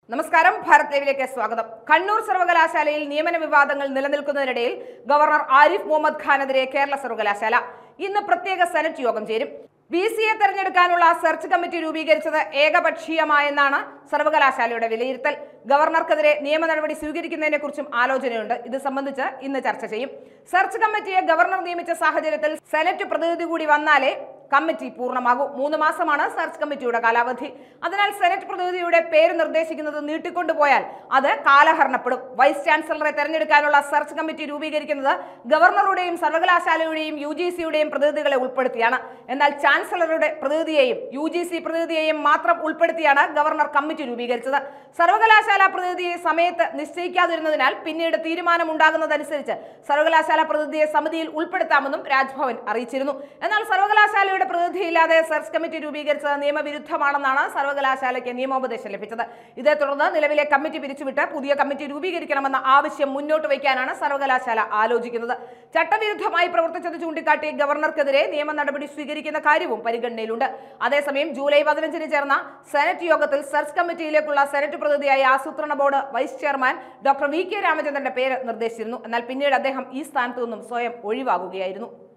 നമസ്കാരം ഭാരത് ലൈവിലേക്ക് സ്വാഗതം കണ്ണൂർ സർവകലാശാലയിൽ നിയമന വിവാദങ്ങൾ നിലനിൽക്കുന്നതിനിടയിൽ ഗവർണർ ആരിഫ് മുഹമ്മദ് ഖാനെതിരെ കേരള സർവകലാശാല ഇന്ന് പ്രത്യേക സെനറ്റ് യോഗം ചേരും വി സിയെ തെരഞ്ഞെടുക്കാനുള്ള സെർച്ച് കമ്മിറ്റി രൂപീകരിച്ചത് ഏകപക്ഷീയമായെന്നാണ് സർവകലാശാലയുടെ വിലയിരുത്തൽ ഗവർണർക്കെതിരെ നിയമ നടപടി സ്വീകരിക്കുന്നതിനെ കുറിച്ചും ആലോചനയുണ്ട് ഇത് സംബന്ധിച്ച് ഇന്ന് ചർച്ച ചെയ്യും സെർച്ച് കമ്മിറ്റിയെ ഗവർണർ നിയമിച്ച സാഹചര്യത്തിൽ സെനറ്റ് പ്രതിനിധി കൂടി വന്നാലേ കമ്മിറ്റി പൂർണ്ണമാകൂ മൂന്ന് മാസമാണ് സെർച്ച് കമ്മിറ്റിയുടെ കാലാവധി അതിനാൽ സെനറ്റ് പ്രതിനിധിയുടെ പേര് നിർദ്ദേശിക്കുന്നത് നീട്ടിക്കൊണ്ടുപോയാൽ അത് കാലഹരണപ്പെടും വൈസ് ചാൻസലറെ തെരഞ്ഞെടുക്കാനുള്ള സെർച്ച് കമ്മിറ്റി രൂപീകരിക്കുന്നത് ഗവർണറുടെയും സർവകലാശാലയുടെയും യു ജി സിയുടെയും പ്രതിനിധികളെ ഉൾപ്പെടുത്തിയാണ് എന്നാൽ ചാൻസലറുടെ പ്രതിനിധിയെയും യു ജി സി പ്രതിനിധിയെയും മാത്രം ഉൾപ്പെടുത്തിയാണ് ഗവർണർ കമ്മിറ്റി രൂപീകരിച്ചത് സർവകലാശാല പ്രതിനിധിയെ സമയത്ത് നിശ്ചയിക്കാതിരുന്നതിനാൽ പിന്നീട് തീരുമാനമുണ്ടാകുന്നതനുസരിച്ച് സർവകലാശാല പ്രതിനിധിയെ സമിതിയിൽ ഉൾപ്പെടുത്താമെന്നും രാജ്ഭവൻ അറിയിച്ചിരുന്നു എന്നാൽ സർവകലാശാലയുടെ പ്രതിനിധിയില്ലാതെ സെർച്ച് കമ്മിറ്റി രൂപീകരിച്ചത് നിയമവിരുദ്ധമാണെന്നാണ് സർവകലാശാലയ്ക്ക് നിയമോപദേശം ലഭിച്ചത് ഇതേ തുടർന്ന് നിലവിലെ കമ്മിറ്റി പിരിച്ചുവിട്ട് പുതിയ കമ്മിറ്റി രൂപീകരിക്കണമെന്ന ആവശ്യം മുന്നോട്ട് വയ്ക്കാനാണ് സർവകലാശാല ആലോചിക്കുന്നത് ചട്ടവിരുദ്ധമായി പ്രവർത്തിച്ചത് ചൂണ്ടിക്കാട്ടി ഗവർണർക്കെതിരെ നിയമ നടപടി സ്വീകരിക്കുന്ന കാര്യവും പരിഗണനയിലുണ്ട് അതേസമയം ജൂലൈ പതിനഞ്ചിന് ചേർന്ന സെനറ്റ് യോഗത്തിൽ സെർച്ച് കമ്മിറ്റിയിലേക്കുള്ള സെനറ്റ് പ്രതിനിധിയായ ആസൂത്രണ board vice chairman doctor V K രാമചന്ദ്രന്റെ പേര് നിർദ്ദേശിച്ചിരുന്നു എന്നാൽ പിന്നീട് അദ്ദേഹം ഈ സ്ഥാനത്തു നിന്നും സ്വയം ഒഴിവാകുകയായിരുന്നു